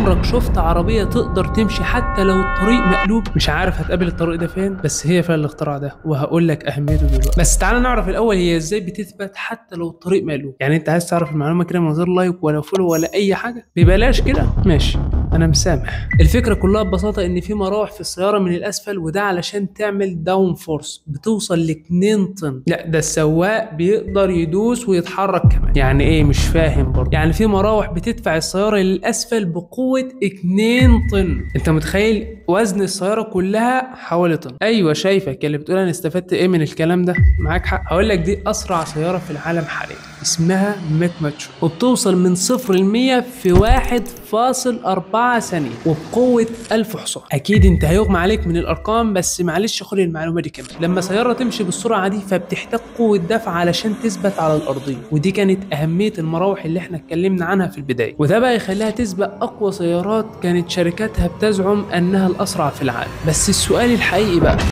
عمرك شفت عربيه تقدر تمشي حتى لو الطريق مقلوب مش عارف هتقابل الطريق ده فين بس هي فعلا الاختراع ده وهقول لك اهميته دلوقتي بس تعالى نعرف الاول هي ازاي بتثبت حتى لو الطريق مقلوب يعني انت عايز تعرف المعلومه كده من غير لايك ولا فولو ولا اي حاجه ببلاش كده ماشي انا مسامح الفكره كلها ببساطه ان في مراوح في السياره من الاسفل وده علشان تعمل داون فورس بتوصل ل 2 طن لا ده السواق بيقدر يدوس ويتحرك كمان يعني ايه مش فاهم برضه يعني في مراوح بتدفع السياره للاسفل بقوه 2 طن انت متخيل وزن السياره كلها حوالي طن ايوه شايفك اللي بتقول انا استفدت ايه من الكلام ده معاك حق هقول لك دي اسرع سياره في العالم حاليا اسمها ميك ماتشو وبتوصل من صفر ل 100 في 1.4 ثانيه وبقوه 1000 حصان اكيد انت هيغمى عليك من الارقام بس معلش خد المعلومه دي كمان لما سياره تمشي بالسرعه دي فبتحتاج قوه دفع علشان تثبت على الارضيه ودي كانت اهميه المراوح اللي احنا اتكلمنا عنها في البدايه وده بقى يخليها تسبق اقوى سيارات كانت شركاتها بتزعم انها الاسرع في العالم بس السؤال الحقيقي بقى